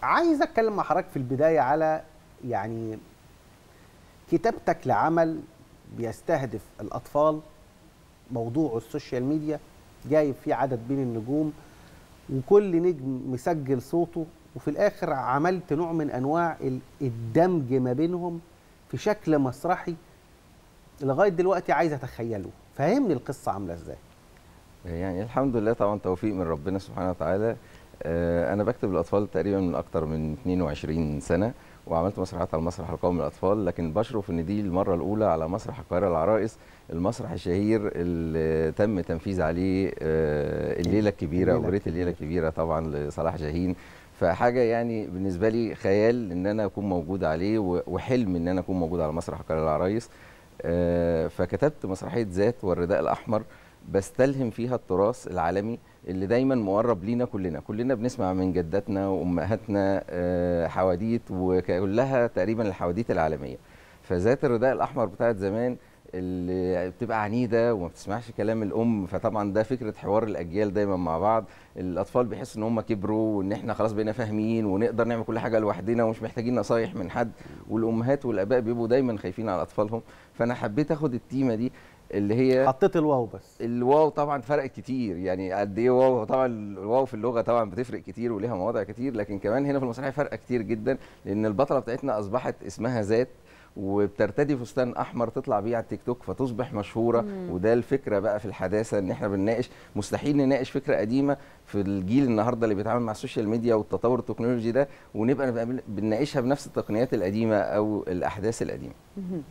عايز اتكلم مع حضرتك في البدايه على يعني كتابتك لعمل بيستهدف الاطفال موضوع السوشيال ميديا جايب فيه عدد من النجوم وكل نجم مسجل صوته وفي الاخر عملت نوع من انواع ال- الدمج ما بينهم في شكل مسرحي لغايه دلوقتي عايز اتخيله فهمني القصه عامله ازاي يعني الحمد لله طبعا توفيق من ربنا سبحانه وتعالى آه، انا بكتب الاطفال تقريبا من اكتر من 22 سنه وعملت مسرحيات على المسرح القومي للاطفال لكن بشرف ان دي المره الاولى على مسرح القاهره العرائس المسرح الشهير اللي تم تنفيذ عليه آه، الليله الكبيره الليلة اغنيه الليله الكبيره طبعا لصلاح جاهين فحاجه يعني بالنسبه لي خيال ان انا اكون موجود عليه و- وحلم ان انا اكون موجود على مسرح القاهره العرايس آه، فكتبت مسرحيه ذات والرداء الاحمر بستلهم فيها التراث العالمي اللي دايما مقرب لينا كلنا كلنا بنسمع من جداتنا وامهاتنا آه، حواديت وكلها تقريبا الحواديت العالميه فذات الرداء الاحمر بتاعت زمان اللي بتبقى عنيده وما بتسمعش كلام الام فطبعا ده فكره حوار الاجيال دايما مع بعض الاطفال بيحسوا ان هم كبروا وان احنا خلاص بقينا فاهمين ونقدر نعمل كل حاجه لوحدنا ومش محتاجين نصايح من حد والامهات والاباء بيبقوا دايما خايفين على اطفالهم فانا حبيت اخد التيمه دي اللي هي حطيت الواو بس الواو طبعا فرقت كتير يعني قد ايه واو طبعا الواو في اللغه طبعا بتفرق كتير وليها مواضع كتير لكن كمان هنا في المسرحيه فرقه كتير جدا لان البطله بتاعتنا اصبحت اسمها ذات وبترتدي فستان احمر تطلع بيه على التيك توك فتصبح مشهوره مم. وده الفكره بقى في الحداثه ان احنا بنناقش مستحيل نناقش فكره قديمه في الجيل النهارده اللي بيتعامل مع السوشيال ميديا والتطور التكنولوجي ده ونبقى نبقى بنناقشها بنفس التقنيات القديمه او الاحداث القديمه مهم.